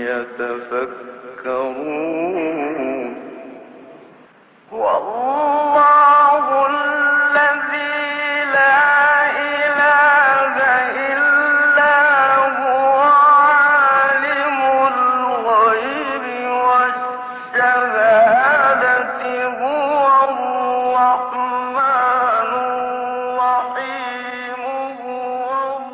يتفكرون والله الذي لا إله إلا هو عالم الغيب والشهادة هو الرحمن الرحيم هو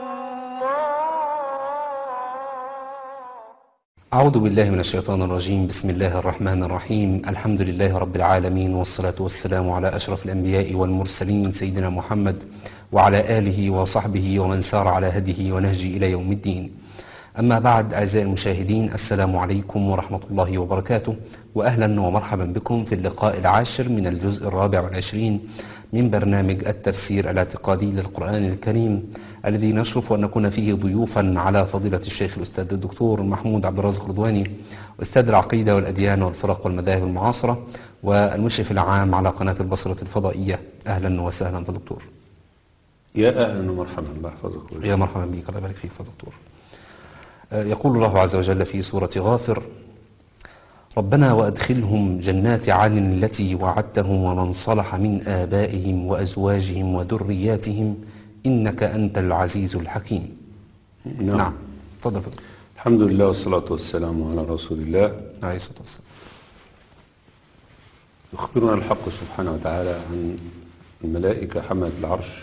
الله أعوذ بالله من الشيطان الرجيم بسم الله الرحمن الرحيم الحمد لله رب العالمين والصلاة والسلام على أشرف الأنبياء والمرسلين سيدنا محمد وعلى آله وصحبه ومن سار على هديه ونهجه إلى يوم الدين أما بعد أعزائي المشاهدين السلام عليكم ورحمة الله وبركاته وأهلا ومرحبا بكم في اللقاء العاشر من الجزء الرابع والعشرين من برنامج التفسير الاعتقادي للقرآن الكريم الذي نشرف أن نكون فيه ضيوفا على فضيلة الشيخ الأستاذ الدكتور محمود عبد الرازق رضواني أستاذ العقيدة والأديان والفرق والمذاهب المعاصرة والمشرف العام على قناة البصرة الفضائية أهلا وسهلا في الدكتور يا أهلا ومرحبا الله يحفظك ويرحمك. يا مرحبا بك الله يبارك فيك يا دكتور آه، يقول الله عز وجل في سورة غافر ربنا وأدخلهم جنات عدن التي وعدتهم ومن صلح من آبائهم وأزواجهم وذرياتهم إنك أنت العزيز الحكيم نعم. نعم تفضل فضل الحمد لله والصلاة والسلام على رسول الله عليه الصلاة والسلام يخبرنا الحق سبحانه وتعالى عن الملائكة حملة العرش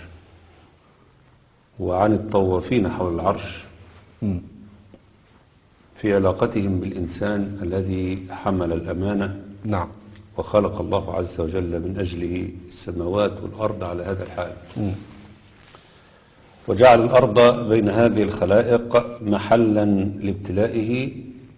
وعن الطوافين حول العرش مم. في علاقتهم بالإنسان الذي حمل الأمانة نعم وخلق الله عز وجل من أجله السماوات والأرض على هذا الحال مم. وجعل الأرض بين هذه الخلائق محلا لابتلائه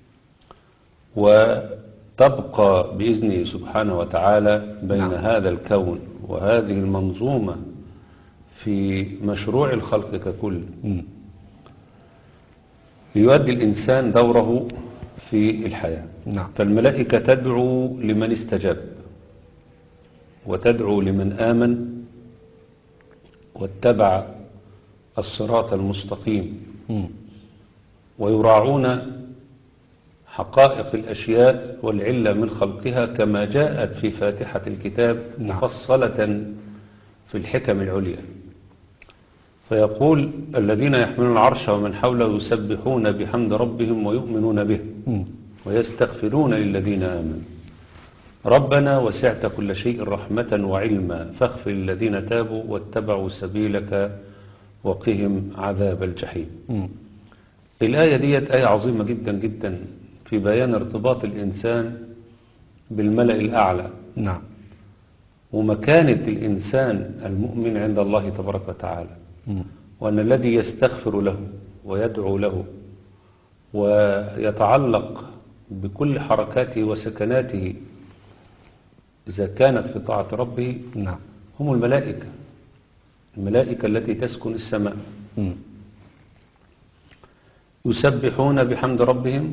وتبقى بإذنه سبحانه وتعالى بين نعم. هذا الكون وهذه المنظومة في مشروع الخلق ككل مم. ليؤدي الإنسان دوره في الحياة نعم فالملائكة تدعو لمن استجاب وتدعو لمن آمن واتبع الصراط المستقيم مم. ويراعون حقائق الأشياء والعلة من خلقها كما جاءت في فاتحة الكتاب نعم. مفصلة في الحكم العليا فيقول الذين يحملون العرش ومن حوله يسبحون بحمد ربهم ويؤمنون به مم. ويستغفرون للذين آمنوا ربنا وسعت كل شيء رحمة وعلما فاغفر للذين تابوا واتبعوا سبيلك وقهم عذاب الجحيم مم. الآية ديت آية عظيمة جدا جدا في بيان ارتباط الإنسان بالملأ الأعلى نعم ومكانة الإنسان المؤمن عند الله تبارك وتعالى مم. وأن الذي يستغفر له ويدعو له ويتعلق بكل حركاته وسكناته إذا كانت في طاعة ربه نعم هم الملائكة الملائكة التي تسكن السماء مم. يسبحون بحمد ربهم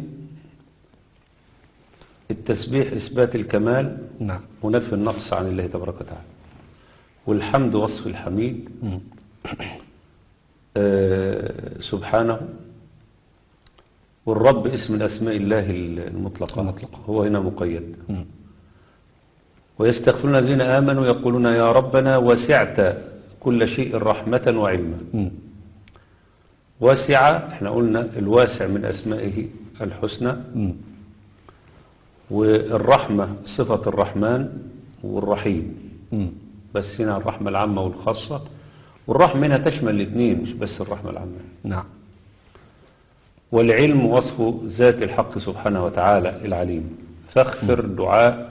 التسبيح إثبات الكمال نعم ونفي النقص عن الله تبارك وتعالى والحمد وصف الحميد مم. آه، سبحانه والرب اسم من أسماء الله المطلقة المطلقة. هو هنا مقيد مم. ويستغفرون الذين آمنوا يقولون يا ربنا وسعت كل شيء رحمة وعلما مم. واسع احنا قلنا الواسع من أسمائه الحسنى مم. والرحمة صفة الرحمن والرحيم مم. بس هنا الرحمة العامة والخاصة والرحمة هنا تشمل الاثنين مش بس الرحمة العامة نعم والعلم وصف ذات الحق سبحانه وتعالى العليم فاغفر دعاء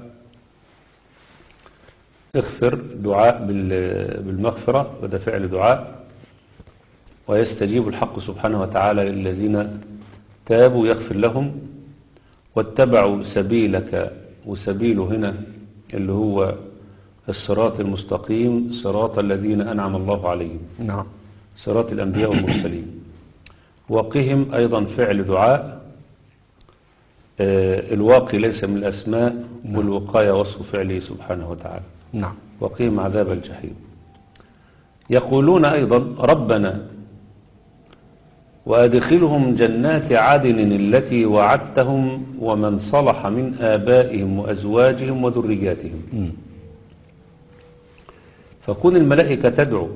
اغفر دعاء بال- بالمغفرة وده فعل دعاء ويستجيب الحق سبحانه وتعالى للذين تابوا يغفر لهم واتبعوا سبيلك وسبيل هنا اللي هو الصراط المستقيم صراط الذين أنعم الله عليهم نعم صراط الأنبياء والمرسلين وقهم أيضا فعل دعاء آه، الواقي ليس من الأسماء والوقاية وصف فعله سبحانه وتعالى نعم وقهم عذاب الجحيم يقولون أيضا ربنا وأدخلهم جنات عدن التي وعدتهم ومن صلح من آبائهم وأزواجهم وذرياتهم مم. فكون الملائكة تدعو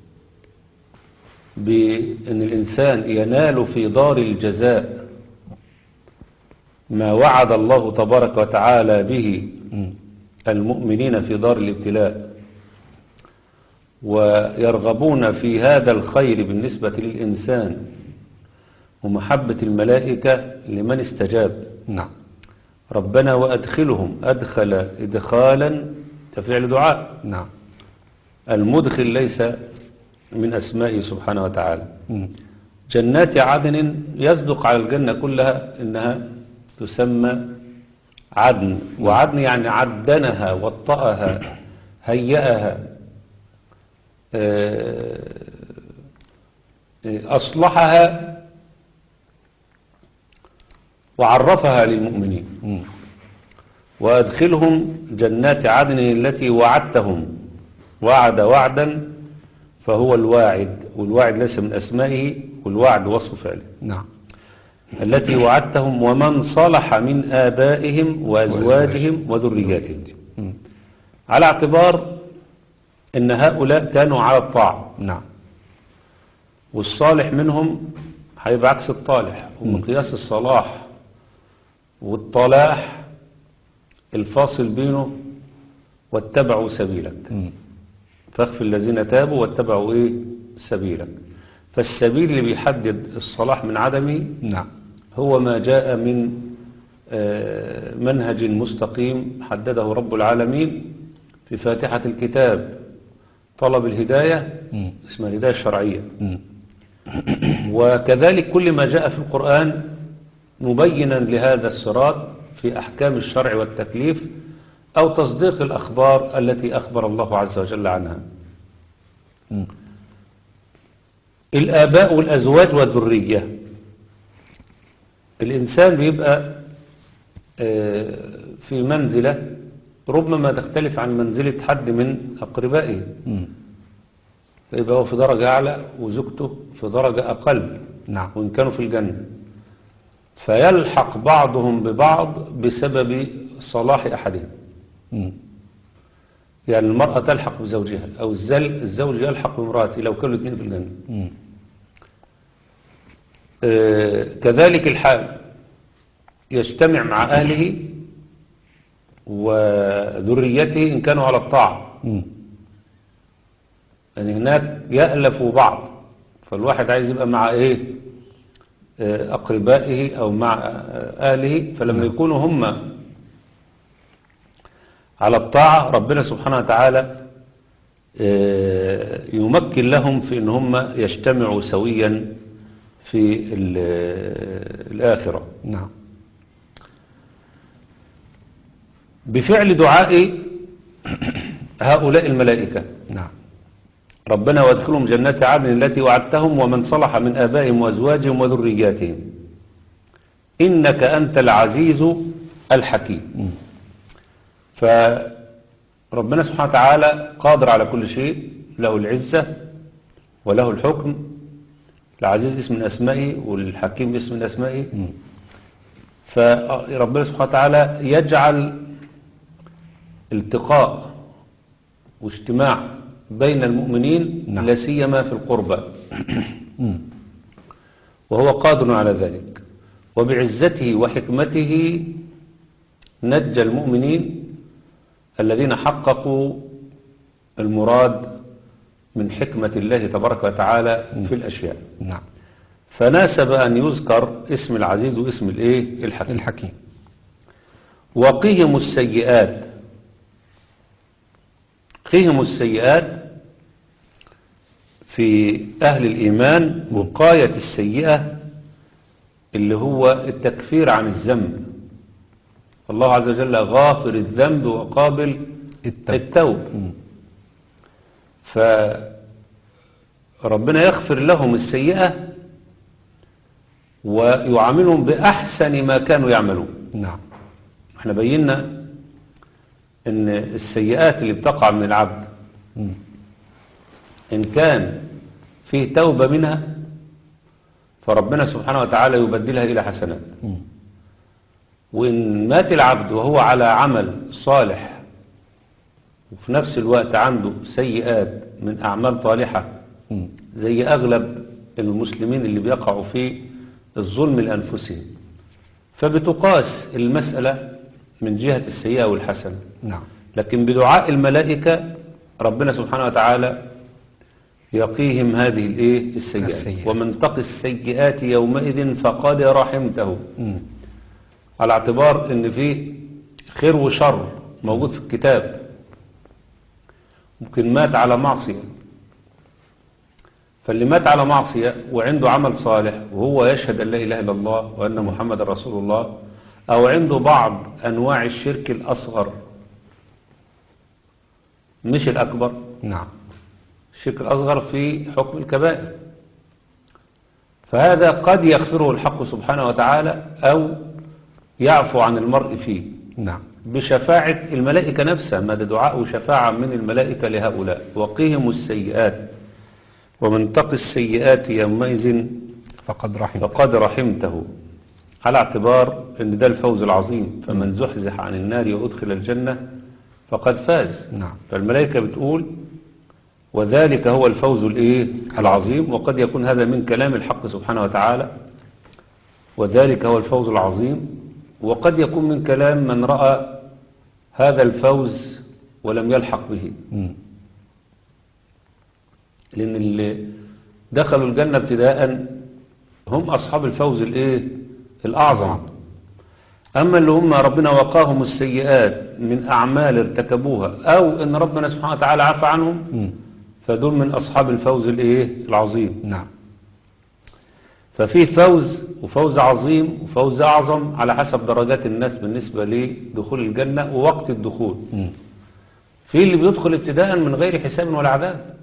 بأن الإنسان ينال في دار الجزاء ما وعد الله تبارك وتعالى به مم. المؤمنين في دار الابتلاء ويرغبون في هذا الخير بالنسبة للإنسان ومحبة الملائكة لمن استجاب نعم ربنا وأدخلهم أدخل إدخالا كفعل دعاء نعم المدخل ليس من أسمائه سبحانه وتعالى مم. جنات عدن يصدق على الجنة كلها إنها تسمى عدن وعدن يعني عدنها وطأها هيأها آه، آه، أصلحها وعرفها للمؤمنين مم. وأدخلهم جنات عدن التي وعدتهم وعد وعدا فهو الواعد والواعد ليس من أسمائه والوعد وصف فعله نعم التي وعدتهم ومن صلح من آبائهم وأزواجهم وذرياتهم مم. على اعتبار أن هؤلاء كانوا على الطاعة نعم والصالح منهم هيبقى عكس الطالح ومقياس الصلاح والطلاح الفاصل بينه واتبعوا سبيلك مم. فاغفر الذين تابوا واتبعوا ايه سبيلك فالسبيل اللي بيحدد الصلاح من عدمه نعم هو ما جاء من آه، منهج مستقيم حدده رب العالمين في فاتحة الكتاب طلب الهداية مم. اسمها الهداية الشرعية مم. وكذلك كل ما جاء في القرآن مبينا لهذا الصراط في أحكام الشرع والتكليف أو تصديق الأخبار التي أخبر الله عز وجل عنها مم. الآباء والأزواج والذرية الإنسان بيبقى آه، في منزلة ربما تختلف عن منزلة حد من أقربائه مم. فيبقى هو في درجة أعلى وزوجته في درجة أقل نعم وإن كانوا في الجنة فيلحق بعضهم ببعض بسبب صلاح أحدهم مم. يعني المرأة تلحق بزوجها أو الزل الزوج يلحق بامرأته لو كانوا الاثنين في الجنة مم. آه، كذلك الحال يجتمع مع أهله وذريته إن كانوا على الطاعة مم. يعني هناك يألفوا بعض فالواحد عايز يبقى مع إيه آه، أقربائه أو مع آه، أهله فلما يكونوا هم على الطاعة ربنا سبحانه وتعالى آه، يمكن لهم في ان هم يجتمعوا سويا في ال- الآخرة نعم بفعل دعاء هؤلاء الملائكة نعم ربنا وادخلهم جنات عدن التي وعدتهم ومن صلح من آبائهم وأزواجهم وذرياتهم إنك أنت العزيز الحكيم مم. فربنا سبحانه وتعالى قادر على كل شيء له العزة وله الحكم العزيز اسم من أسمائه والحكيم اسم من أسمائه مم. فربنا سبحانه وتعالى يجعل التقاء واجتماع بين المؤمنين نعم. لا سيما في القربى مم. وهو قادر على ذلك وبعزته وحكمته نجى المؤمنين الذين حققوا المراد من حكمة الله تبارك وتعالى في الأشياء نعم فناسب أن يذكر اسم العزيز واسم الإيه الحكيم الحكيم وقهم السيئات قهم السيئات في أهل الإيمان وقاية السيئة اللي هو التكفير عن الذنب الله عز وجل غافر الذنب وقابل التوب التوب مم. فربنا يغفر لهم السيئة ويعاملهم بأحسن ما كانوا يعملون نعم احنا بينا ان السيئات اللي بتقع من العبد مم. ان كان فيه توبة منها فربنا سبحانه وتعالى يبدلها إلى حسنات مم. وإن مات العبد وهو على عمل صالح وفي نفس الوقت عنده سيئات من أعمال طالحة مم. زي أغلب المسلمين اللي بيقعوا في الظلم لأنفسهم فبتقاس المسألة من جهة السيئة والحسنة نعم لكن بدعاء الملائكة ربنا سبحانه وتعالى يقيهم هذه الايه السيئات السيئات. ومن تقي السيئات يومئذ فقد رحمته مم. على اعتبار ان فيه خير وشر موجود في الكتاب ممكن مات على معصية فاللي مات على معصية وعنده عمل صالح وهو يشهد أن لا إله إلا الله وأن محمد رسول الله أو عنده بعض أنواع الشرك الأصغر مش الأكبر نعم الشرك الأصغر في حكم الكبائر فهذا قد يغفره الحق سبحانه وتعالى أو يعفو عن المرء فيه نعم بشفاعة الملائكة نفسها ما ده دعاء وشفاعة من الملائكة لهؤلاء وقيهم السيئات ومن تقي السيئات يومئذ فقد رحم فقد رحمته على اعتبار ان ده الفوز العظيم فمن زحزح عن النار وادخل الجنة فقد فاز نعم. فالملائكة بتقول وذلك هو الفوز الايه العظيم وقد يكون هذا من كلام الحق سبحانه وتعالى وذلك هو الفوز العظيم وقد يكون من كلام من رأى هذا الفوز ولم يلحق به مم. لأن اللي دخلوا الجنة ابتداء هم أصحاب الفوز الإيه الأعظم أما اللي هم ربنا وقاهم السيئات من أعمال ارتكبوها أو إن ربنا سبحانه وتعالى عفى عنهم مم. فدول من أصحاب الفوز الإيه العظيم نعم ففي فوز وفوز عظيم وفوز أعظم على حسب درجات الناس بالنسبة لدخول الجنة ووقت الدخول مم. في اللي بيدخل ابتداء من غير حساب ولا عذاب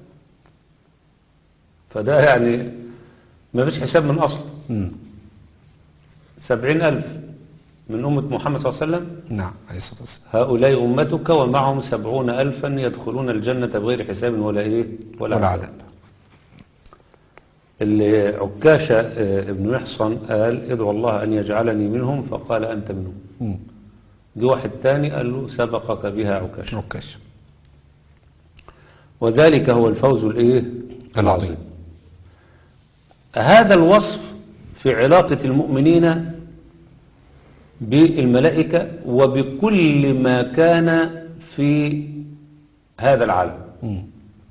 فده يعني ما فيش حساب من أصل مم. سبعين ألف من أمة محمد صلى الله عليه وسلم نعم عليه الصلاة والسلام هؤلاء أمتك ومعهم سبعون ألفا يدخلون الجنة بغير حساب ولا إيه ولا, ولا عذاب عذاب اللي عكاشة آه، ابن محصن قال ادعو الله أن يجعلني منهم فقال أنت منهم مم. جه واحد تاني قال له سبقك بها عكاشة عكاش وذلك هو الفوز الايه العظيم. هذا الوصف في علاقة المؤمنين بالملائكة وبكل ما كان في هذا العالم مم.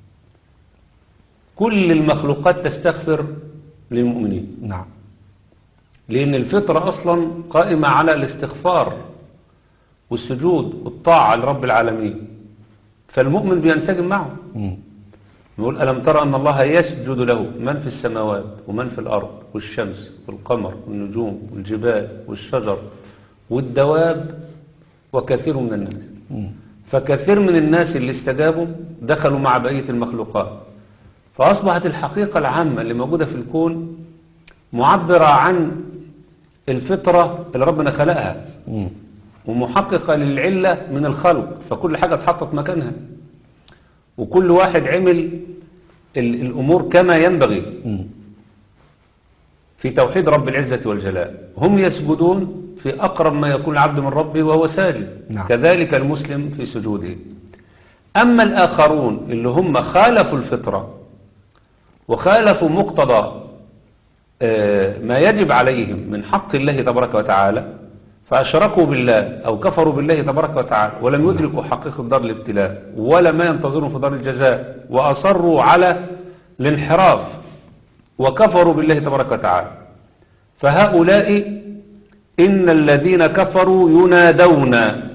كل المخلوقات تستغفر للمؤمنين نعم لأن الفطرة أصلا قائمة على الاستغفار والسجود والطاعة لرب العالمين فالمؤمن بينسجم معه مم. نقول ألم ترى أن الله يسجد له من في السماوات ومن في الأرض والشمس والقمر والنجوم والجبال والشجر والدواب وكثير من الناس مم. فكثير من الناس اللي استجابوا دخلوا مع بقية المخلوقات فأصبحت الحقيقة العامة اللي موجودة في الكون معبرة عن الفطرة اللي ربنا خلقها مم. ومحققة للعلة من الخلق فكل حاجة اتحطت مكانها وكل واحد عمل ال- الأمور كما ينبغي مم. في توحيد رب العزة والجلال هم يسجدون في أقرب ما يكون العبد من ربه وهو ساجد نعم. كذلك المسلم في سجوده أما الآخرون اللي هم خالفوا الفطرة وخالفوا مقتضى آه، ما يجب عليهم من حق الله تبارك وتعالى فأشركوا بالله أو كفروا بالله تبارك وتعالى ولم يدركوا حقيقة دار الابتلاء ولا ما ينتظرون في دار الجزاء وأصروا على الانحراف وكفروا بالله تبارك وتعالى فهؤلاء إن الذين كفروا ينادون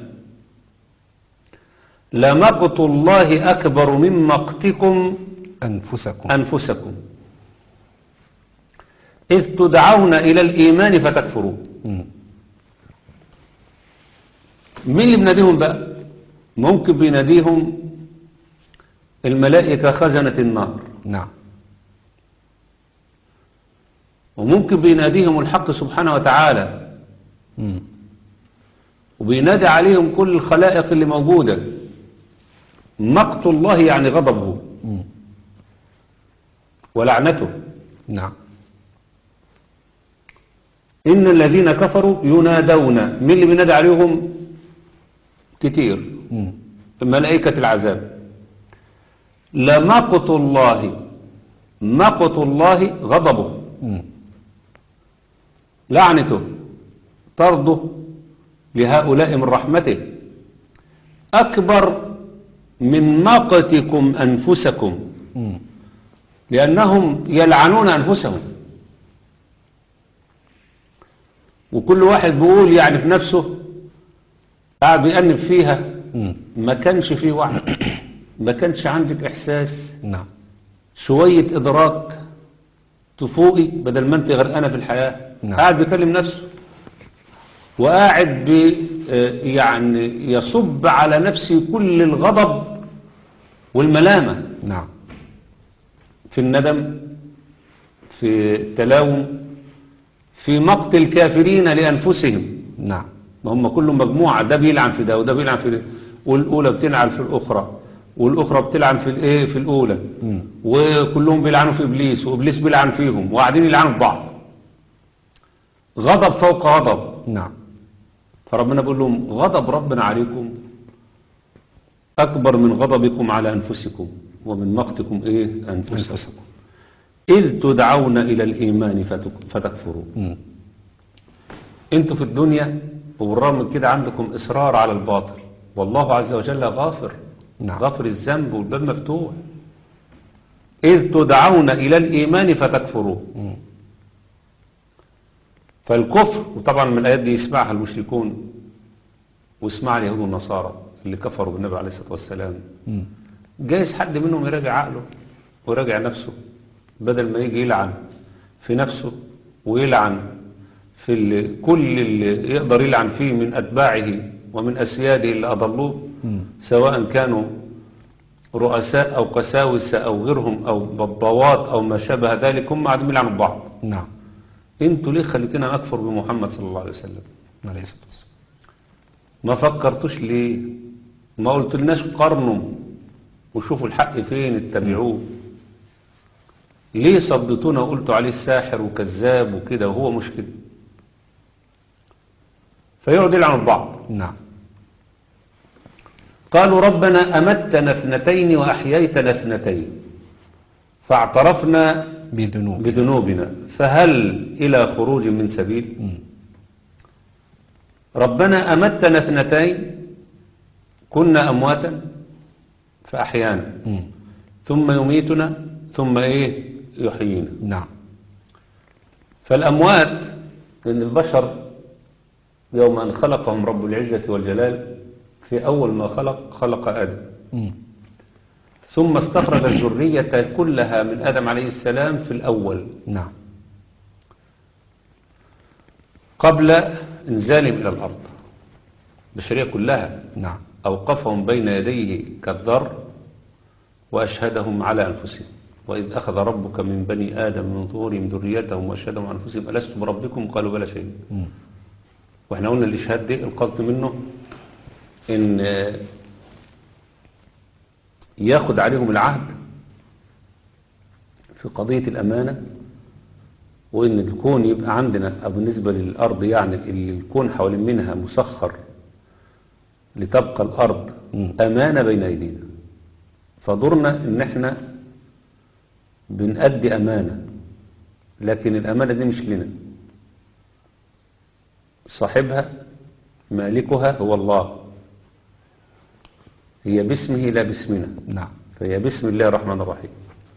لمقت الله أكبر من مقتكم أنفسكم أنفسكم إذ تدعون إلى الإيمان فتكفرون مم. مين اللي بيناديهم بقى ممكن بيناديهم الملائكة خزنة النار نعم وممكن بيناديهم الحق سبحانه وتعالى مم. وبينادي عليهم كل الخلائق اللي موجودة مقت الله يعني غضبه مم. ولعنته نعم إن الذين كفروا ينادون مين اللي بينادى عليهم كتير مم. ملائكة العذاب لمقت الله مقت الله غضبه مم. لعنته طرده لهؤلاء من رحمته أكبر من مقتكم أنفسكم مم. لأنهم يلعنون أنفسهم وكل واحد بيقول يعني في نفسه قاعد بيأنب فيها مم. ما كانش فيه وعي ما كانش عندك إحساس نعم شوية إدراك تفوقي بدل ما أنت غرقانة في الحياة نعم. قاعد بيكلم نفسه وقاعد بي آه، يعني يصب على نفسه كل الغضب والملامة نعم في الندم في التلاوم في مقت الكافرين لأنفسهم نعم ما هم كلهم مجموعة ده بيلعن في ده وده بيلعن في ده والأولى بتلعن في الأخرى والأخرى بتلعن في الإيه في الأولى مم. وكلهم بيلعنوا في إبليس وإبليس بيلعن فيهم وقاعدين يلعنوا في بعض غضب فوق غضب نعم فربنا بيقول لهم غضب ربنا عليكم أكبر من غضبكم على أنفسكم ومن مقتكم إيه أنفسكم أنفسكم إذ تدعون إلى الإيمان فتك- فتكفروا مم. انتوا في الدنيا وبالرغم من كده عندكم إصرار على الباطل والله عز وجل غافر نعم. غافر الذنب والباب مفتوح إذ تدعون إلى الإيمان فتكفروا مم. فالكفر وطبعا من الآيات دي يسمعها المشركون ويسمعها اليهود والنصارى اللي كفروا بالنبي عليه الصلاة والسلام مم. جايز حد منهم يراجع عقله ويراجع نفسه بدل ما يجي يلعن في نفسه ويلعن في ال- كل اللي يقدر يلعن فيه من أتباعه ومن أسياده اللي أضلوه مم. سواء كانوا رؤساء أو قساوسة أو غيرهم أو بضوات أو ما شابه ذلك هم قاعدين يلعنوا في بعض نعم انتوا ليه خليتنا نكفر بمحمد صلى الله عليه وسلم عليه الصلاة والسلام ما فكرتوش ليه ما قلتلناش قرنوا وشوفوا الحق فين اتبعوه ليه صدتونا وقلتوا عليه ساحر وكذاب وكده وهو مش كده فيقعد يلعنوا في بعض نعم قالوا ربنا أمتنا اثنتين وأحييتنا اثنتين فاعترفنا بذنوب بذنوبنا فهل إلى خروج من سبيل مم. ربنا أمتنا اثنتين كنا أمواتا فأحيانا مم. ثم يميتنا ثم إيه يحيينا نعم فالأموات لأن البشر يوم أن خلقهم رب العزة والجلال في أول ما خلق خلق آدم مم. ثم استخرج الذرية كلها من آدم عليه السلام في الأول نعم قبل إنزالهم إلى الأرض البشرية كلها نعم أوقفهم بين يديه كالذر وأشهدهم على أنفسهم وإذ أخذ ربك من بني آدم من ظهورهم ذريتهم وأشهدهم على أنفسهم ألست بربكم قالوا بلى شيء مم. وإحنا قلنا الإشهاد دي القصد منه إن آه، ياخد عليهم العهد في قضية الأمانة وإن الكون يبقى عندنا أو بالنسبة للأرض يعني اللي الكون حوالين منها مسخر لتبقى الأرض مم. أمانة بين أيدينا فدورنا إن إحنا بنأدي أمانة لكن الأمانة دي مش لنا صاحبها مالكها هو الله هي باسمه لا باسمنا نعم فهي بسم الله الرحمن الرحيم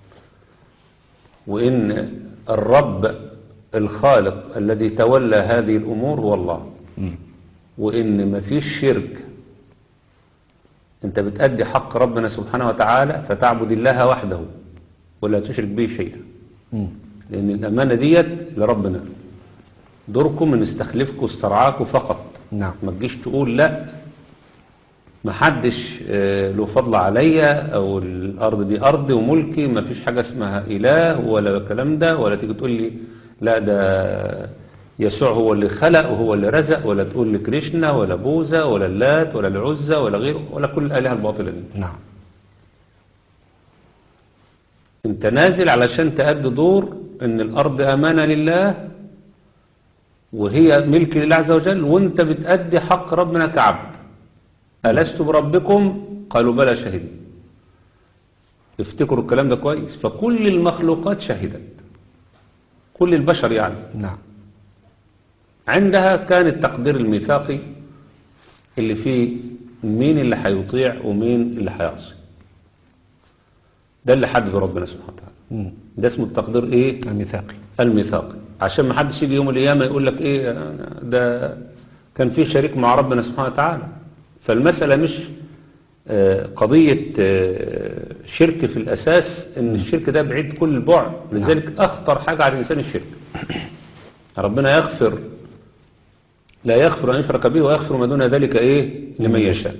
وإن الرب الخالق الذي تولى هذه الأمور هو الله مم. وإن مفيش شرك أنت بتأدي حق ربنا سبحانه وتعالى فتعبد الله وحده ولا تشرك به شيئا مم. لأن الأمانة ديت لربنا دوركم ان استخلفكم واسترعاكم فقط نعم ما تجيش تقول لا ما حدش آه، له فضل عليا او الارض دي ارضي وملكي ما فيش حاجه اسمها اله ولا الكلام ده ولا تيجي تقول لي لا ده يسوع هو اللي خلق وهو اللي رزق ولا تقول لي كريشنا ولا بوذا ولا اللات ولا العزى ولا غيره ولا كل الالهه الباطله دي نعم انت نازل علشان تأدي دور ان الارض امانة لله وهي ملك لله عز وجل وانت بتأدي حق ربنا كعبد ألست بربكم قالوا بلى شهدنا افتكروا الكلام ده كويس فكل المخلوقات شهدت كل البشر يعني نعم عندها كان التقدير الميثاقي اللي فيه مين اللي هيطيع ومين اللي هيعصي ده اللي حدده ربنا سبحانه وتعالى مم. ده اسمه التقدير ايه الميثاقي الميثاقي عشان ما حدش يجي يوم القيامه يقول لك ايه ده كان في شريك مع ربنا سبحانه وتعالى فالمساله مش آه، قضيه آه، شرك في الاساس ان الشرك ده بعيد كل البعد لذلك اخطر حاجه على الانسان الشرك ربنا يغفر لا يغفر ان يشرك به ويغفر ما دون ذلك ايه لمن يشاء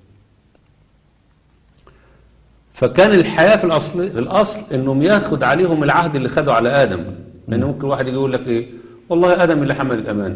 فكان الحياة في الأصل, في الأصل إنهم ياخد عليهم العهد اللي خدوا على آدم لأن ممكن واحد يجي يقول لك إيه والله آدم اللي حمل الأمان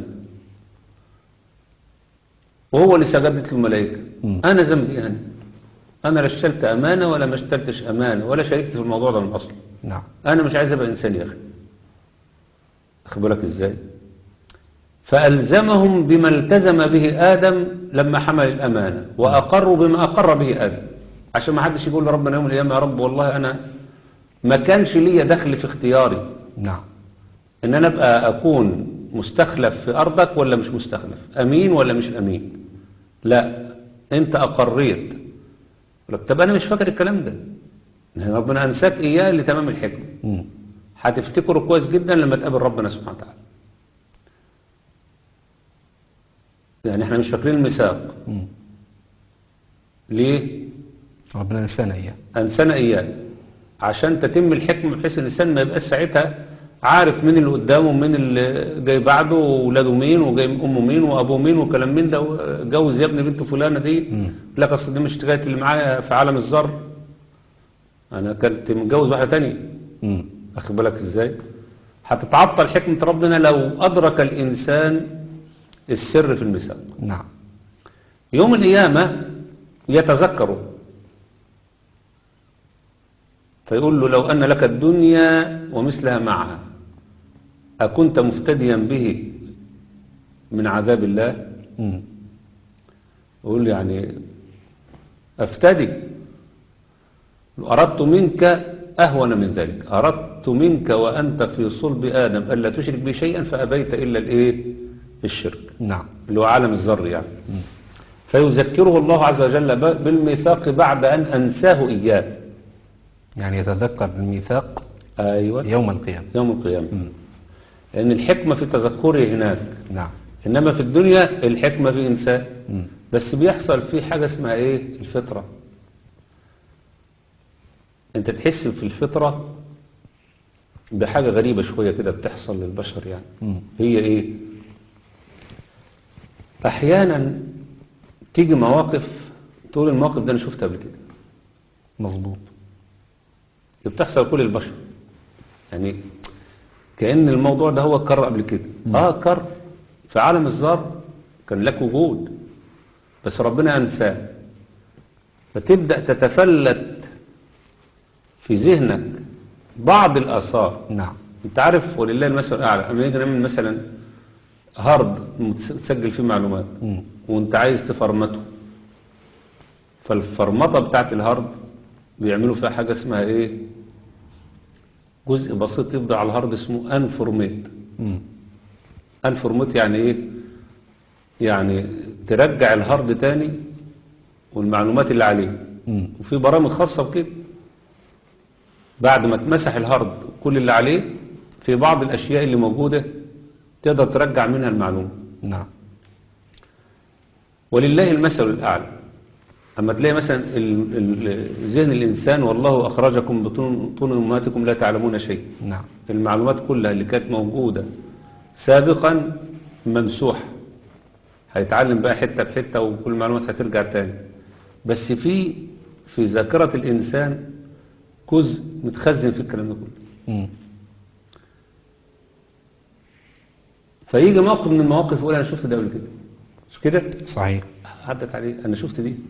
وهو اللي سجدت الملائكة مم. أنا ذنبي يعني أنا لا اشتلت أمانة ولا ما اشتلتش أمانة ولا شاركت في الموضوع ده من الأصل نعم أنا مش عايز أبقى إنسان يا أخي أخد بالك إزاي فألزمهم بما التزم به آدم لما حمل الأمانة وأقروا بما أقر به آدم عشان ما حدش يقول لربنا يوم القيامة يا رب والله أنا ما كانش ليا دخل في اختياري نعم إن أنا أبقى أكون مستخلف في أرضك ولا مش مستخلف أمين ولا مش أمين لا أنت أقريت يقول لك طب أنا مش فاكر الكلام ده ربنا أنساك إياه لتمام الحكمة مم. هتفتكره كويس جدا لما تقابل ربنا سبحانه وتعالى يعني احنا مش فاكرين الميثاق مم. ليه ربنا نسانا إياه انسانا اياه عشان تتم الحكمه بحيث الانسان ما يبقاش ساعتها عارف مين اللي قدامه ومين اللي جاي بعده وولاده مين وجاي من امه مين وابوه مين وكلام من ده جوز يا ابني بنت فلانه دي مم. لا اصل دي مش حكايه اللي معايا في عالم الذر انا كنت متجوز واحده تانية مم. أخد بالك إزاي هتتعطل حكمة ربنا لو أدرك الإنسان السر في الميثاق نعم يوم القيامة يتذكر فيقول له لو أن لك الدنيا ومثلها معها أكنت مفتديا به من عذاب الله مم. يقول يعني أفتدي أردت منك أهون من ذلك أردت منك وأنت في صلب آدم ألا تشرك بي شيئا فأبيت إلا الإيه الشرك نعم اللي هو عالم الذر يعني مم. فيذكره الله عز وجل ب- بالميثاق بعد أن أنساه إياه يعني يتذكر الميثاق أيوة يوم القيامة يوم القيامة مم. لأن الحكمة في تذكره هناك نعم إنما في الدنيا الحكمة في إنسان مم. بس بيحصل فيه حاجة اسمها إيه الفطرة أنت تحس في الفطرة بحاجة غريبة شوية كده بتحصل للبشر يعني مم. هي إيه أحيانا تيجي مواقف تقول المواقف ده أنا شفتها قبل كده مظبوط دي بتحصل لكل البشر يعني كأن الموضوع ده هو اتكرر قبل كده اه اتكرر في عالم الذر كان لك وجود بس ربنا أنساه فتبدأ تتفلت في ذهنك بعض الآثار نعم انت عارف ولله المثل الأعلى أما نيجي نعمل مثلا هارد متسجل فيه معلومات مم. وانت عايز تفرمته فالفرمطة بتاعت الهارد بيعملوا فيها حاجة اسمها ايه جزء بسيط يفضل على الهارد اسمه انفورميت مم. انفورميت يعني ايه يعني ترجع الهارد تاني والمعلومات اللي عليه مم. وفي برامج خاصة بكده بعد ما تمسح الهارد كل اللي عليه في بعض الاشياء اللي موجودة تقدر ترجع منها المعلومة نعم ولله المثل الأعلى أما تلاقي مثلا ال- ال- ذهن الإنسان والله أخرجكم بطون طول أمهاتكم لا تعلمون شيء نعم المعلومات كلها اللي كانت موجودة سابقا ممسوحة هيتعلم بقى حتة بحتة وكل المعلومات هترجع تاني بس في في ذاكرة الإنسان جزء متخزن في الكلام ده كله مم. فيجي موقف من المواقف يقول أنا شفت ده قبل كده مش كده؟ صحيح عدت عليه أنا شفت دي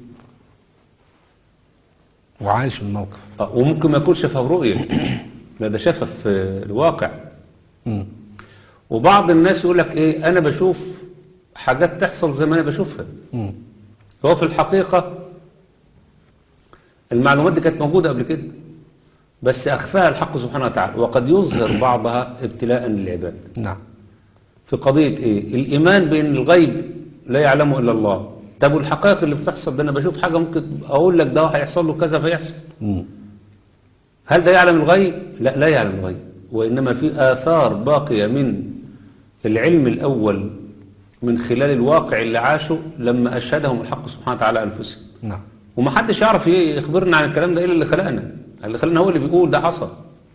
وعايش الموقف آه، وممكن ما يكونش شافها برؤية لا ده شافها في الواقع مم. وبعض الناس يقول لك ايه انا بشوف حاجات تحصل زي ما انا بشوفها مم. هو في الحقيقة المعلومات دي كانت موجودة قبل كده بس أخفاها الحق سبحانه وتعالى وقد يظهر بعضها ابتلاء للعباد نعم في قضية إيه؟ الإيمان بأن الغيب لا يعلمه إلا الله طب والحقائق اللي بتحصل ده أنا بشوف حاجة ممكن أقول لك ده هيحصل له كذا فيحصل مم. هل ده يعلم الغيب؟ لا لا يعلم الغيب وإنما في آثار باقية من العلم الأول من خلال الواقع اللي عاشه لما أشهدهم الحق سبحانه وتعالى أنفسهم نعم ومحدش يعرف ي- يخبرنا عن الكلام ده إلا اللي خلقنا اللي خلقنا هو اللي بيقول ده حصل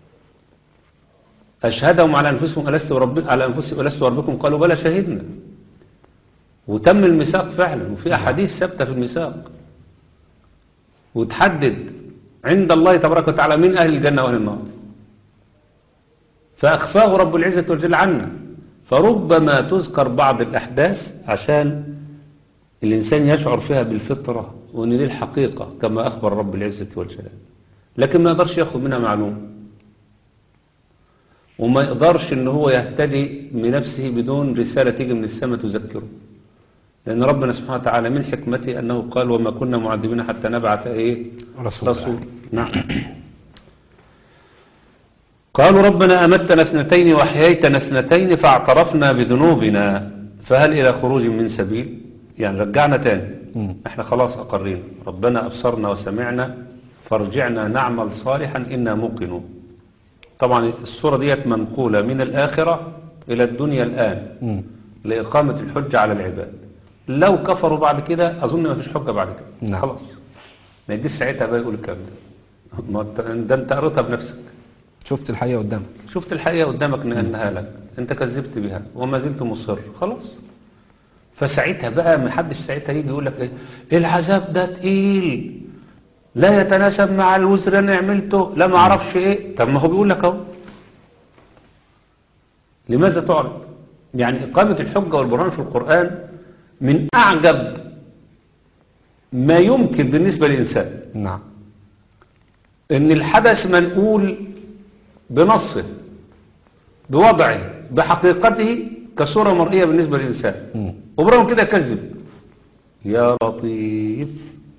أشهدهم على أنفسهم ألست برب على أنفسهم ألست بربكم قالوا بلى شهدنا وتم الميثاق فعلا وفي أحاديث ثابتة في الميثاق وتحدد عند الله تبارك وتعالى من أهل الجنة وأهل النار فأخفاه رب العزة والجل عنا فربما تذكر بعض الأحداث عشان الإنسان يشعر فيها بالفطرة وأن دي الحقيقة كما أخبر رب العزة والجلال لكن ما يقدرش ياخد منها معلومة وما يقدرش ان هو يهتدي بنفسه بدون رسالة تيجي من السماء تذكره لأن ربنا سبحانه وتعالى من حكمته أنه قال وما كنا معذبين حتى نبعث إيه رسول رسول نعم قالوا ربنا أمتنا اثنتين وأحييتنا اثنتين فاعترفنا بذنوبنا فهل إلى خروج من سبيل يعني رجعنا تاني مم. احنا خلاص أقرينا ربنا أبصرنا وسمعنا فارجعنا نعمل صالحا إنا موقنون طبعا الصورة ديت منقولة من الآخرة إلى الدنيا الآن مم. لإقامة الحجة على العباد لو كفروا بعد كده أظن ما فيش حجة بعد كده نعم. خلاص ما يجيش ساعتها بقى يقول الكلام ده ما أنت- ده انت قريتها بنفسك شفت الحقيقة قدامك شفت الحقيقة قدامك نقلناها لك انت كذبت بها وما زلت مصر خلاص فساعتها بقى ما حدش ساعتها يجي يقول لك ايه العذاب ده تقيل لا يتناسب مع الوزر اللي انا عملته لا ما اعرفش ايه طب ما هو بيقول لك اهو لماذا تعرض يعني إقامة الحجة والبرهان في القرآن من أعجب ما يمكن بالنسبة للإنسان نعم ان الحدث منقول بنصه بوضعه بحقيقته كصورة مرئية بالنسبة للإنسان مم. وبرغم كده كذب يا لطيف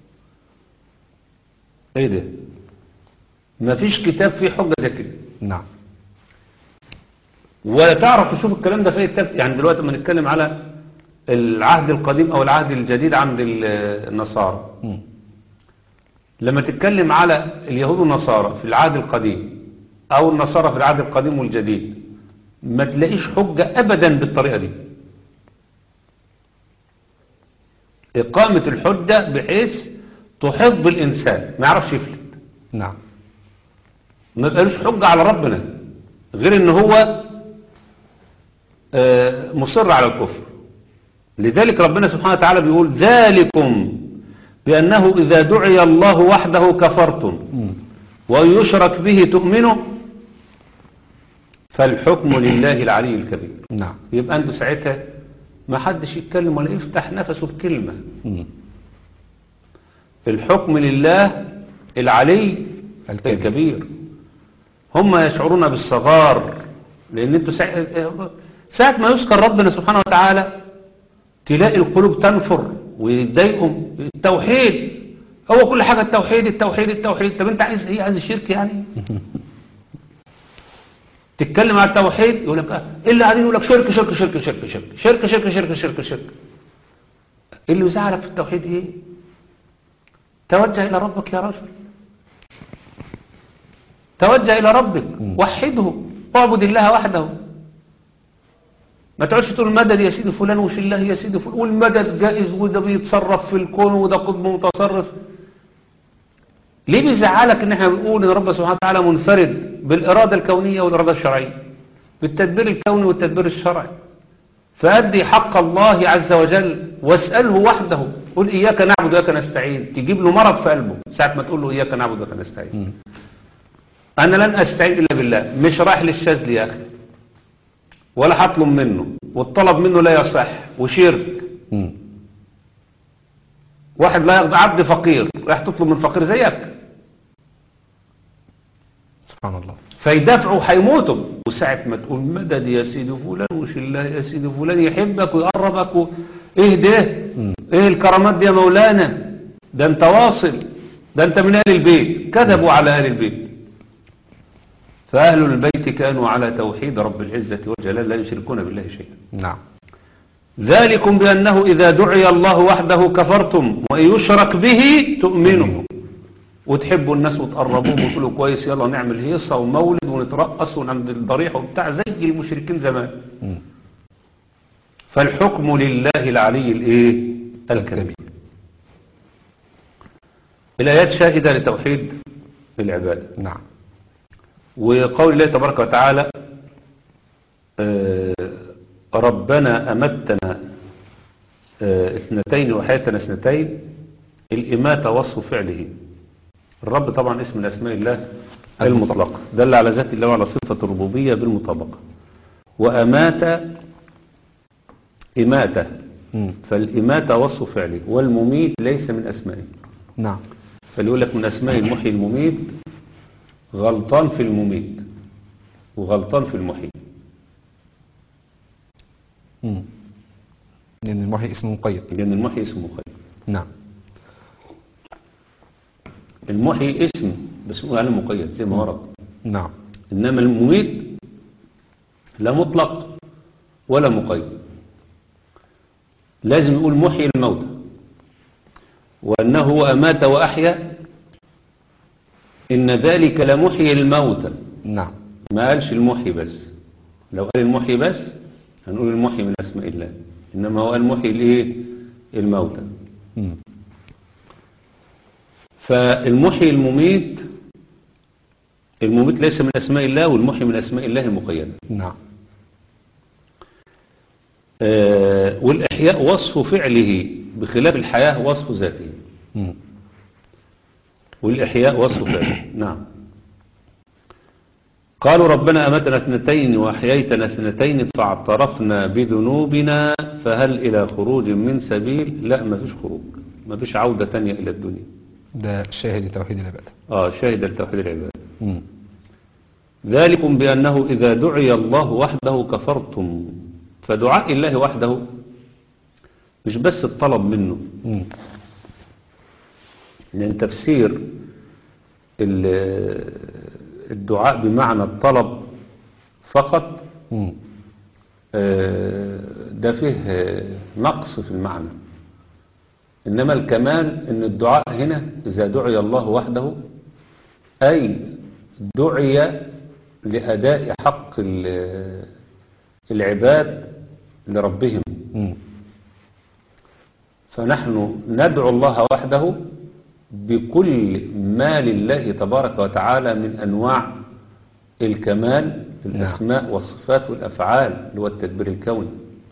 ايه ده ما فيش كتاب فيه حجة زي كده نعم ولا تعرف تشوف الكلام ده في أي كتاب يعني دلوقتي لما نتكلم على العهد القديم او العهد الجديد عند ال- النصارى مم. لما تتكلم على اليهود والنصارى في العهد القديم او النصارى في العهد القديم والجديد ما تلاقيش حجة ابدا بالطريقة دي اقامة الحجة بحيث تحيط بالانسان ما يعرفش يفلت نعم ما يبقالوش حجة على ربنا غير ان هو آه، مصر على الكفر لذلك ربنا سبحانه وتعالى بيقول ذلكم بأنه إذا دعي الله وحده كفرتم مم. ويشرك به تؤمنوا فالحكم لله العلي الكبير نعم يبقى انتوا ساعتها ما حدش يتكلم ولا يفتح نفسه بكلمة مم. الحكم لله العلي الكبير. الكبير هم يشعرون بالصغار لان انتوا ساعة, ساعة ما يذكر ربنا سبحانه وتعالى تلاقي القلوب تنفر ويتضايقوا التوحيد هو كل حاجة التوحيد التوحيد التوحيد طب انت عايز ايه عايز الشرك يعني تتكلم على التوحيد يقول لك اه ايه اللي قاعدين يقول لك شرك شرك شرك شرك شرك شرك شرك شرك شرك شرك ايه اللي يزعلك في التوحيد ايه توجه إلى ربك يا رجل توجه إلى ربك وحده واعبد الله وحده ما تقعدش تقول المدد يا سيدي فلان وش الله يا سيدي فلان والمدد جائز وده بيتصرف في الكون وده قطب متصرف ليه بيزعلك ان احنا بنقول ان رب سبحانه وتعالى منفرد بالإرادة الكونية والإرادة الشرعية بالتدبير الكوني والتدبير الشرعي فأدي حق الله عز وجل واسأله وحده قل إياك نعبد وإياك نستعين تجيب له مرض في قلبه ساعة ما تقول له إياك نعبد وإياك نستعين مم. أنا لن أستعين إلا بالله مش رايح للشاذلي يا أخي ولا هطلب منه والطلب منه لا يصح وشرك مم. واحد لا يقضي عبد فقير راح تطلب من فقير زيك سبحان الله فيدافعوا هيموتوا وساعة ما تقول مدد يا سيدي فلان وش الله يا سيدي فلان يحبك ويقربك و... ايه ده مم. ايه الكرامات دي يا مولانا ده انت واصل ده انت من اهل البيت كذبوا على اهل البيت فاهل البيت كانوا على توحيد رب العزة والجلال لا يشركون بالله شيئا نعم ذلكم بأنه إذا دعي الله وحده كفرتم وإن يشرك به تؤمنوا وتحبوا الناس وتقربوهم وتقولوا كويس يلا نعمل هيصة ومولد ونترقص ونعمل الضريح وبتاع زي المشركين زمان مم. فالحكم لله العلي الايه الكبير الآيات شاهدة لتوحيد العبادة نعم وقول الله تبارك وتعالى آه، ربنا أمتنا آه، اثنتين وحياتنا اثنتين الإماتة وصف فعله الرب طبعا اسم من أسماء الله المطلقة دل على ذات الله وعلى صفة الربوبية بالمطابقة وأمات إماتة مم. فالإماتة وصف فعله والمميت ليس من أسمائه نعم فاللي يقول لك من أسماء المحيي المميت غلطان في المميت وغلطان في المحيي مم. لأن المحيي اسمه مقيد لأن المحيي اسمه خير نعم المحيي اسم بس هو علم مقيد زي ما ورد نعم إنما المميت لا مطلق ولا مقيد لازم يقول محيي الموتى وأنه هو أمات وأحيا إن ذلك لمحيي الموتى نعم ما قالش المحيي بس لو قال المحيي بس هنقول المحيي من أسماء الله إنما هو قال محيي الإيه الموتى مم. فالمحيي المميت المميت ليس من أسماء الله والمحيي من أسماء الله المقيدة نعم آه، والإحياء وصف فعله بخلاف الحياة وصف ذاته مم. والإحياء وصف فعله نعم قالوا ربنا أمتنا اثنتين وأحييتنا اثنتين فاعترفنا بذنوبنا فهل إلى خروج من سبيل لا ما فيش خروج ما فيش عودة تانية إلى الدنيا ده شاهد لتوحيد العبادة آه شاهد لتوحيد العباد مم. ذلكم بأنه إذا دعي الله وحده كفرتم فدعاء الله وحده مش بس الطلب منه مم. لأن تفسير ال- الدعاء بمعنى الطلب فقط مم. آه، ده فيه آه، نقص في المعنى إنما الكمال إن الدعاء هنا إذا دعي الله وحده أي دعي لأداء حق ال- العباد لربهم مم. فنحن ندعو الله وحده بكل ما لله تبارك وتعالى من أنواع الكمال في الأسماء والصفات والأفعال اللي هو التدبير الكوني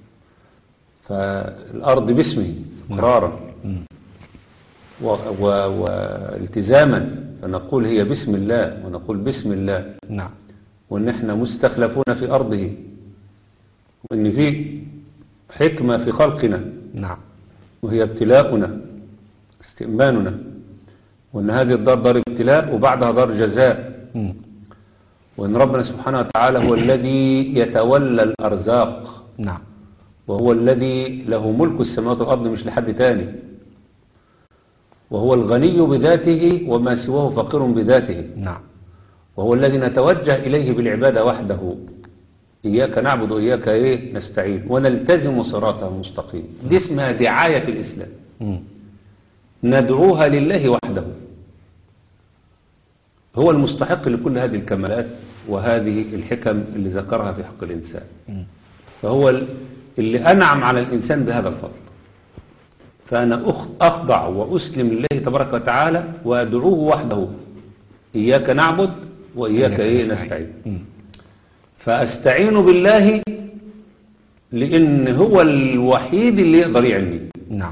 فالأرض باسمه إقرارا مم. و- و- والتزاما فنقول هي بسم الله ونقول بسم الله نعم وان احنا مستخلفون في ارضه وان في حكمة في خلقنا نعم وهي ابتلاؤنا استئماننا وان هذه الدار دار ابتلاء وبعدها دار جزاء مم. وان ربنا سبحانه وتعالى هو الذي يتولى الارزاق نعم وهو الذي له ملك السماوات والارض مش لحد تاني وهو الغني بذاته وما سواه فقير بذاته نعم وهو الذي نتوجه إليه بالعبادة وحده إياك نعبد وإياك إيه نستعين ونلتزم صراطه المستقيم دي اسمها دعاية الإسلام مم. ندعوها لله وحده هو المستحق لكل هذه الكمالات وهذه الحكم اللي ذكرها في حق الإنسان مم. فهو ال- اللي أنعم على الإنسان بهذا الفضل فأنا أخ- أخضع وأسلم لله تبارك وتعالى وأدعوه وحده إياك نعبد وإياك إيه نستعين مم. فأستعين بالله لأن هو الوحيد اللي يقدر يعلمني نعم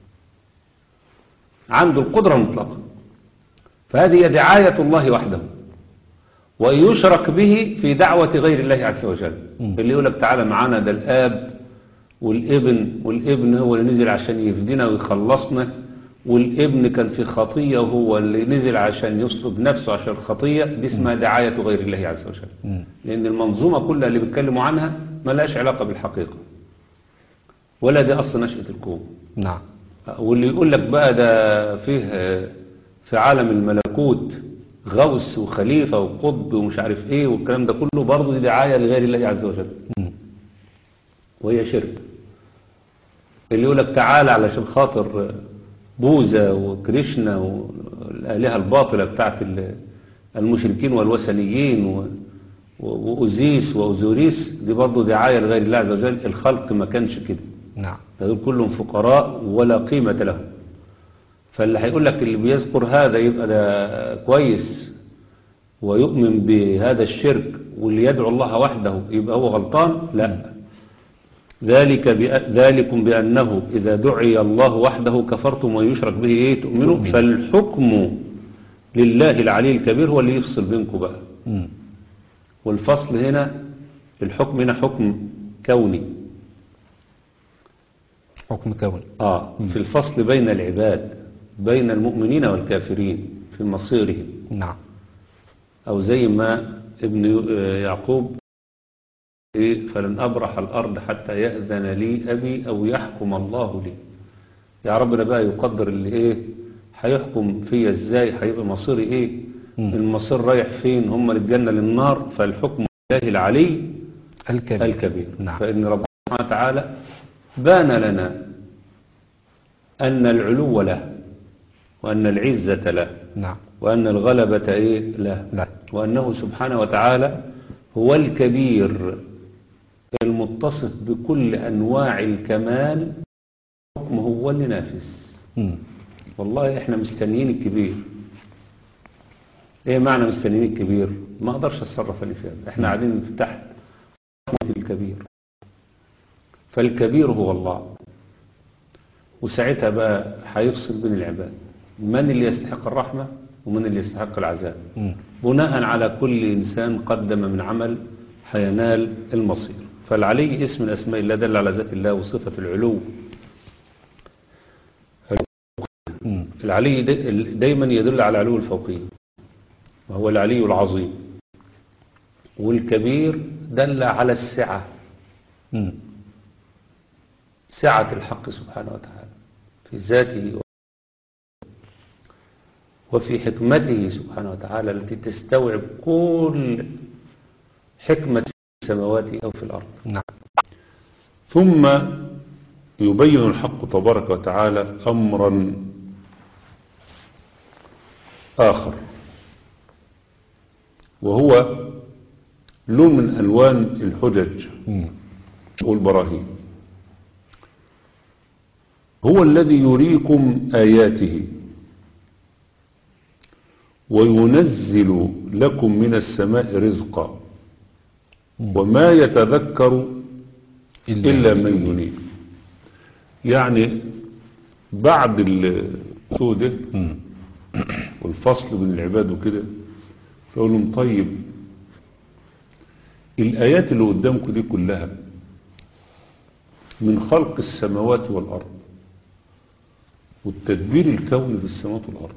عنده القدرة المطلقة فهذه هي دعاية الله وحده وإن يشرك به في دعوة غير الله عز وجل مم. اللي يقول لك تعالى معانا ده الآب والابن والابن هو اللي نزل عشان يفدينا ويخلصنا والابن كان في خطية وهو اللي نزل عشان يصلب نفسه عشان الخطية دي اسمها دعاية غير الله عز وجل مم. لأن المنظومة كلها اللي بيتكلموا عنها ما لهاش علاقة بالحقيقة ولا دي أصل نشأة الكون نعم واللي يقول لك بقى ده فيه آه، في عالم الملكوت غوث وخليفة وقطب ومش عارف ايه والكلام ده كله برضه دي دعاية لغير الله عز وجل مم. وهي شرك اللي يقول لك تعالى علشان خاطر بوذا وكريشنا والآلهة الباطلة بتاعت ال- المشركين والوثنيين و- و- وأوزيس وأوزوريس دي برضه دعاية لغير الله عز وجل الخلق ما كانش كده نعم ده دول كلهم فقراء ولا قيمة لهم فاللي هيقول لك اللي بيذكر هذا يبقى ده كويس ويؤمن بهذا الشرك واللي يدعو الله وحده يبقى هو غلطان لا ذلك بأ... ذلكم بأنه إذا دعي الله وحده كفرتم ويشرك به إيه تؤمنوا تؤمنوا. فالحكم لله العلي الكبير هو اللي يفصل بينكم بقى مم. والفصل هنا الحكم هنا حكم كوني حكم كوني آه في الفصل بين العباد بين المؤمنين والكافرين في مصيرهم نعم أو زي ما ابن يعقوب إيه، فلن أبرح الأرض حتى يأذن لي أبي أو يحكم الله لي يا ربنا بقى يقدر اللي إيه هيحكم فيا إزاي هيبقى مصيري إيه مم. المصير رايح فين هم للجنة للنار فالحكم لله العلي الكبير الكبير نعم فإن ربنا سبحانه وتعالى بان لنا أن العلو له وأن العزة له نعم وأن الغلبة إيه له لا وأنه سبحانه وتعالى هو الكبير المتصف بكل أنواع الكمال حكمه هو اللي نافذ مم. والله احنا مستنيين الكبير ايه معنى مستنيين الكبير ما اقدرش اتصرف اللي فيها احنا قاعدين تحت رحمة الكبير فالكبير هو الله وساعتها بقى هيفصل بين العباد من اللي يستحق الرحمة ومن اللي يستحق العذاب مم. بناء على كل إنسان قدم من عمل هينال المصير فالعلي اسم من أسماء الله دل على ذات الله وصفة العلو مم. العلي دي- دايما يدل على علو الفوقية وهو العلي العظيم والكبير دل على السعة مم. سعة الحق سبحانه وتعالى في ذاته وفي حكمته سبحانه وتعالى التي تستوعب كل حكمة السماوات أو في الأرض نعم ثم يبين الحق تبارك وتعالى أمرا آخر وهو لون من ألوان الحجج مم. والبراهين هو الذي يريكم آياته وينزل لكم من السماء رزقا وما يتذكر إلا من ينيب يعني بعد السوء ده مم. والفصل بين العباد وكده فيقول لهم طيب الآيات اللي قدامكم دي كلها من خلق السماوات والأرض والتدبير الكوني في السماوات والأرض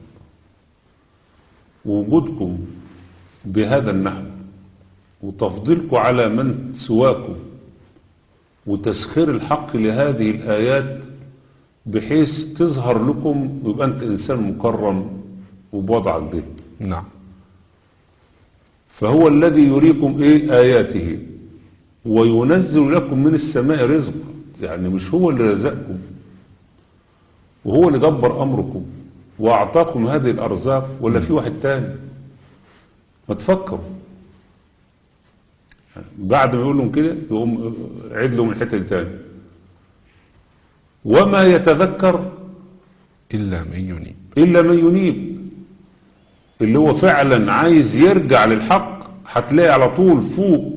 ووجودكم بهذا النحو وتفضيلكم على من سواكم وتسخير الحق لهذه الآيات بحيث تظهر لكم ويبقى أنت إنسان مكرم وبوضعك ده نعم فهو الذي يريكم إيه آياته وينزل لكم من السماء رزق يعني مش هو اللي رزقكم وهو اللي دبر أمركم وأعطاكم هذه الأرزاق ولا في واحد تاني ما تفكروا بعد ما يقول لهم كده يقوم عيد لهم الحتة دي تاني وما يتذكر إلا من ينيب إلا من ينيب اللي هو فعلا عايز يرجع للحق هتلاقي على طول فوق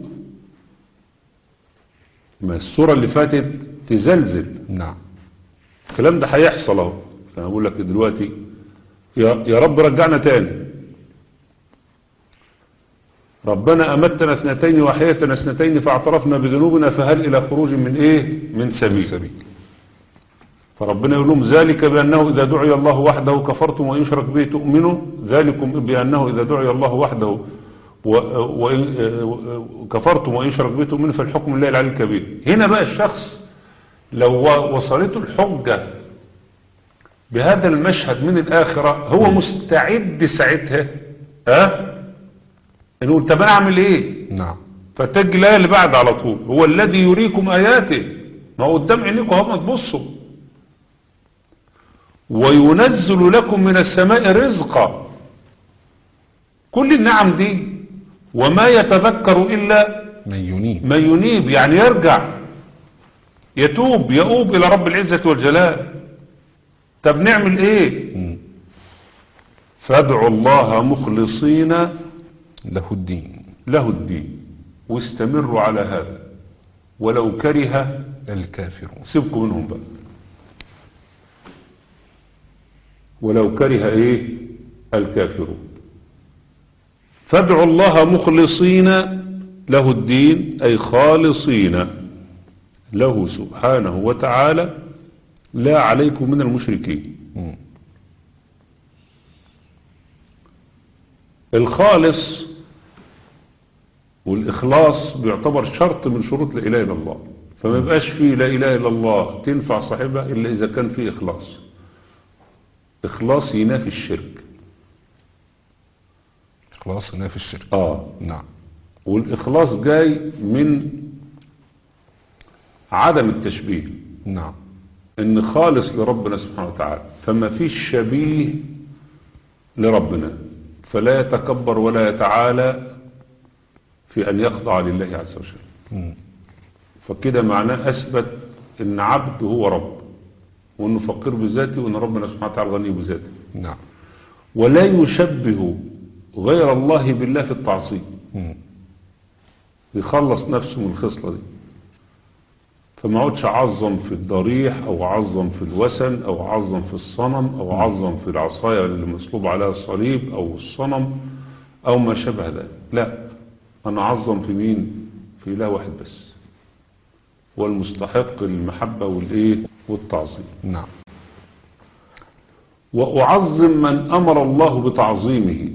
ما الصورة اللي فاتت تزلزل نعم الكلام ده هيحصل اهو انا بقول لك دلوقتي يا يا رب رجعنا تاني ربنا امتنا اثنتين واحيتنا اثنتين فاعترفنا بذنوبنا فهل الى خروج من ايه من سبيل سبيل فربنا يقول لهم ذلك بأنه إذا دعي الله وحده كفرتم وإن يشرك به تؤمنوا ذلكم بأنه إذا دعي الله وحده و- وإن آه، كفرتم وإن يشرك به تؤمنوا فالحكم لله العلي الكبير هنا بقى الشخص لو وصلته الحجة بهذا المشهد من الآخرة هو مستعد ساعتها ها نقول طب أنا أعمل إيه نعم فتجي الآية اللي بعد على طول هو الذي يريكم آياته ما هو قدام عينيكم هم تبصوا وينزل لكم من السماء رزقا كل النعم دي وما يتذكر إلا من ينيب من ينيب يعني يرجع يتوب يؤوب إلى رب العزة والجلال طب نعمل ايه مم. فادعوا الله مخلصين له الدين له الدين واستمروا على هذا ولو كره الكافرون سيبكم منهم بقى ولو كره ايه الكافرون فادعوا الله مخلصين له الدين اي خالصين له سبحانه وتعالى لا عليكم من المشركين مم. الخالص والإخلاص بيعتبر شرط من شروط لا إله إلا الله فما يبقاش فيه لا إله إلا الله تنفع صاحبها إلا إذا كان فيه إخلاص إخلاص ينافي الشرك خلاص هنا الشرك آه نعم والإخلاص جاي من عدم التشبيه نعم إن خالص لربنا سبحانه وتعالى فما فيش شبيه لربنا فلا يتكبر ولا يتعالى في أن يخضع لله عز وجل مم. فكده معناه أثبت إن عبد هو رب وإنه فقير بذاته وإن ربنا سبحانه وتعالى غني بذاته نعم ولا يشبه غير الله بالله في التعصيب مم. يخلص نفسه من الخصلة دي فما عودش عظم في الضريح أو عظم في الوثن أو عظم في الصنم أو عظم في العصاية اللي مصلوب عليها الصليب أو الصنم أو ما شابه ذلك لا أنا أعظم في مين في إله واحد بس هو المستحق للمحبة والإيه والتعظيم نعم وأعظم من أمر الله بتعظيمه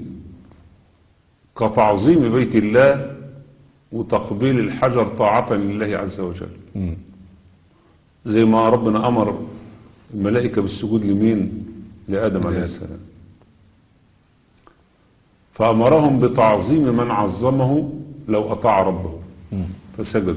كتعظيم بيت الله وتقبيل الحجر طاعة لله عز وجل مم. زي ما ربنا أمر الملائكة بالسجود لمين لآدم عليه لآدم. السلام فأمرهم بتعظيم من عظمه لو أطاع ربه مم. فسجدوا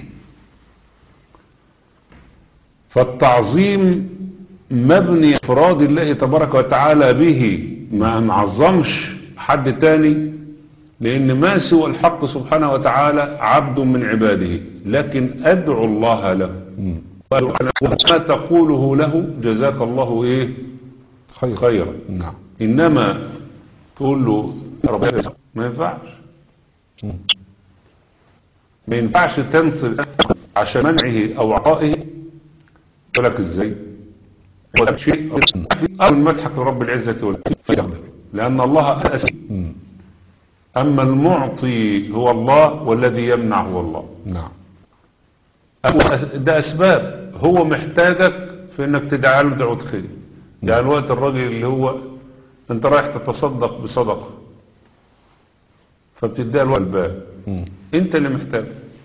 فالتعظيم مبني افراد الله تبارك وتعالى به ما نعظمش حد تاني لان ما سوى الحق سبحانه وتعالى عبد من عباده لكن ادعو الله له مم. وما تقوله له جزاك الله ايه خير خيرا نعم انما تقول له يا رب ما ينفعش مم. ما ينفعش تنصب عشان منعه او عطائه يقول لك ازاي ولا شيء او المدحك لرب العزه والجلال لان الله أسم مم. اما المعطي هو الله والذي يمنع هو الله نعم أما ده اسباب هو محتاجك في انك تدعى له دعوه خير يعني وقت الراجل اللي هو انت رايح تتصدق بصدقه فبتديها له الباب مم. انت اللي محتاج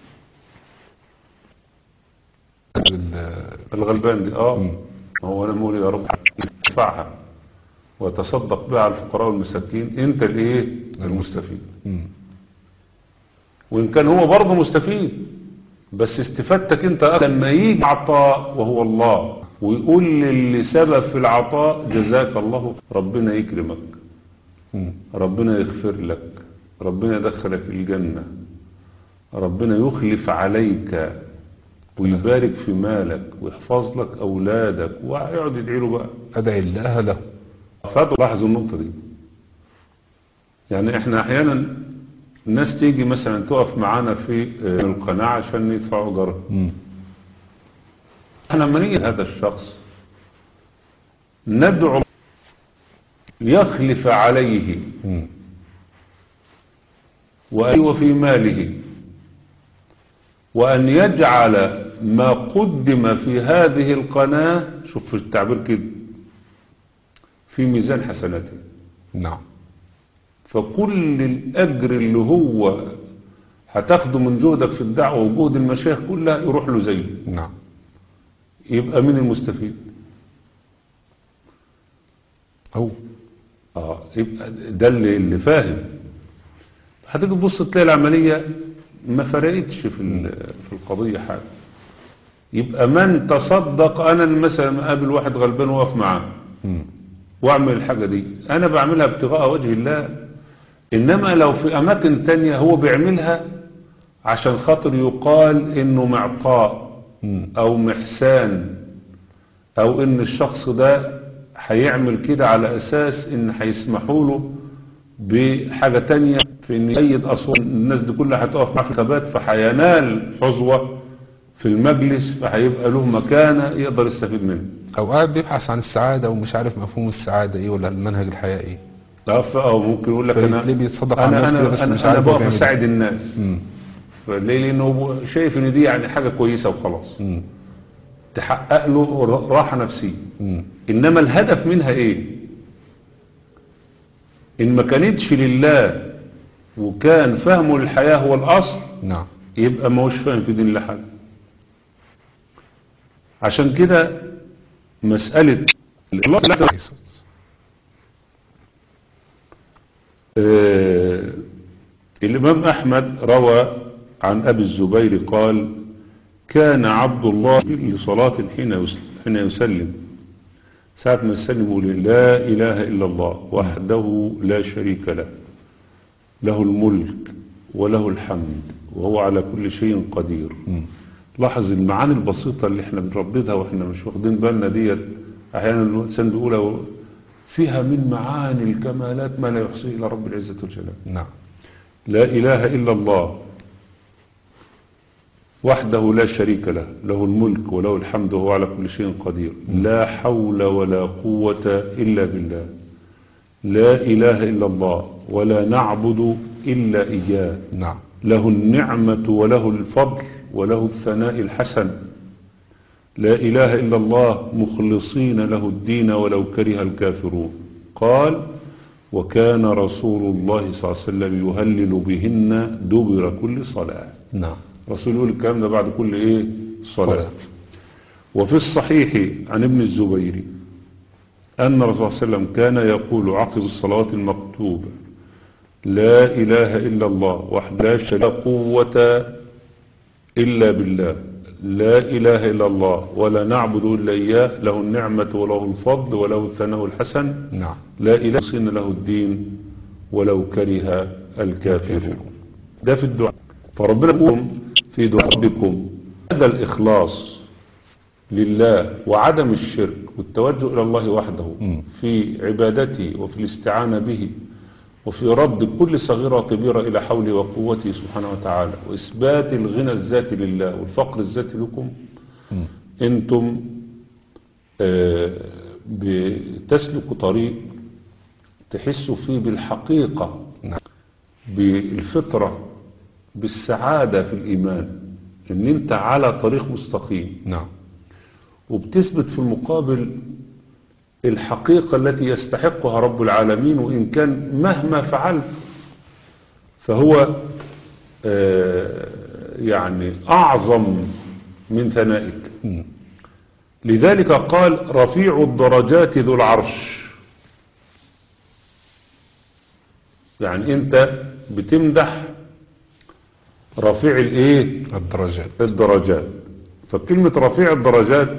ال- الغلبان دي اه مم. ما هو انا مولي يا رب ادفعها وتصدق بها على الفقراء والمساكين انت الايه المستفيد مم. وان كان هو برضه مستفيد بس استفادتك انت أكتر لما يجي عطاء وهو الله ويقول للي سبب في العطاء جزاك الله ربنا يكرمك مم. ربنا يغفر لك ربنا يدخلك الجنة ربنا يخلف عليك ويبارك في مالك ويحفظ لك أولادك ويقعد يدعي له بقى أدعي الله له فاتوا لاحظوا النقطة دي يعني احنا احيانا الناس تيجي مثلا تقف معانا في آه، القناة عشان يدفعوا اجرها مم. احنا لما نيجي هذا الشخص ندعو يخلف عليه مم. وأيوة في ماله وأن يجعل ما قدم في هذه القناة شوف في التعبير كده في ميزان حسناته نعم فكل الأجر اللي هو هتاخده من جهدك في الدعوة وجهد المشايخ كلها يروح له زيه نعم يبقى مين المستفيد أو اه يبقى ده اللي, اللي فاهم هتيجي تبص تلاقي العملية ما فرقتش في ال- في القضية حاجة يبقى من تصدق انا مثلا اقابل واحد غلبان واقف معاه مم. واعمل الحاجة دي انا بعملها ابتغاء وجه الله انما لو في اماكن تانية هو بيعملها عشان خاطر يقال انه معطاء مم. او محسان او ان الشخص ده هيعمل كده على اساس ان هيسمحوا له بحاجة تانية في ان يأيد اصوات الناس دي كلها هتقف معاه في الثبات فهينال حظوة في المجلس فهيبقى له مكانة يقدر يستفيد منها أو قاعد بيبحث عن السعادة ومش عارف مفهوم السعادة إيه ولا المنهج الحياة إيه لا، ف- او ممكن يقول لك انا فيتلاقيه بيتصدق على انا الناس كده انا بس انا, مش أنا عارف هو بقف بيعمل اساعد إيه. الناس مم. فليه لانه شايف ان دي يعني حاجة كويسة وخلاص مم. تحقق له ر- راحة نفسية مم. انما الهدف منها ايه ان ما كانتش لله وكان فهمه للحياة هو الاصل نعم يبقى ما هوش فاهم في دين الله حاجة عشان كده مسألة الله آه، الإمام أحمد روى عن أبي الزبير قال كان عبد الله لصلاة حين يس- حين يسلم ساعة ما يسلم يقول لا إله إلا الله وحده لا شريك له له الملك وله الحمد وهو على كل شيء قدير مم. لاحظ المعاني البسيطة اللي احنا بنرددها واحنا مش واخدين بالنا ديت احيانا الانسان بيقولها فيها من معاني الكمالات ما لا يحصيه الا رب العزة والجلال نعم لا اله الا الله وحده لا شريك له له الملك وله الحمد وهو على كل شيء قدير لا حول ولا قوة الا بالله لا اله الا الله ولا نعبد الا اياه نعم له النعمة وله الفضل وله الثناء الحسن لا إله إلا الله مخلصين له الدين ولو كره الكافرون قال وكان رسول الله صلى الله عليه وسلم يهلل بهن دبر كل صلاة نعم رسول يقول الكلام ده بعد كل ايه صلاة صلاة. وفي الصحيح عن ابن الزبير أن الرسول صلى الله عليه وسلم كان يقول عقب الصلاة المكتوبة لا إله إلا الله وحده لا شريك له قوة إلا بالله لا إله إلا الله ولا نعبد إلا إياه له النعمة وله الفضل وله الثناء الحسن نعم لا إله صين له الدين ولو كره الكافرون ده في الدعاء فربنا يقول في دعائكم هذا الإخلاص لله وعدم الشرك والتوجه إلى الله وحده مم. في عبادته وفي الاستعانة به وفي رد كل صغيرة وكبيرة إلى حوله وقوته سبحانه وتعالى وإثبات الغنى الذاتي لله والفقر الذاتي لكم مم. انتم آه، بتسلكوا طريق تحسوا فيه بالحقيقة نعم بالفطرة بالسعادة في الإيمان ان انت على طريق مستقيم نعم وبتثبت في المقابل الحقيقة التي يستحقها رب العالمين وإن كان مهما فعلت فهو آه، يعني أعظم من ثنائك مم. لذلك قال رفيع الدرجات ذو العرش يعني انت بتمدح رفيع الايه الدرجات الدرجات فكلمة رفيع الدرجات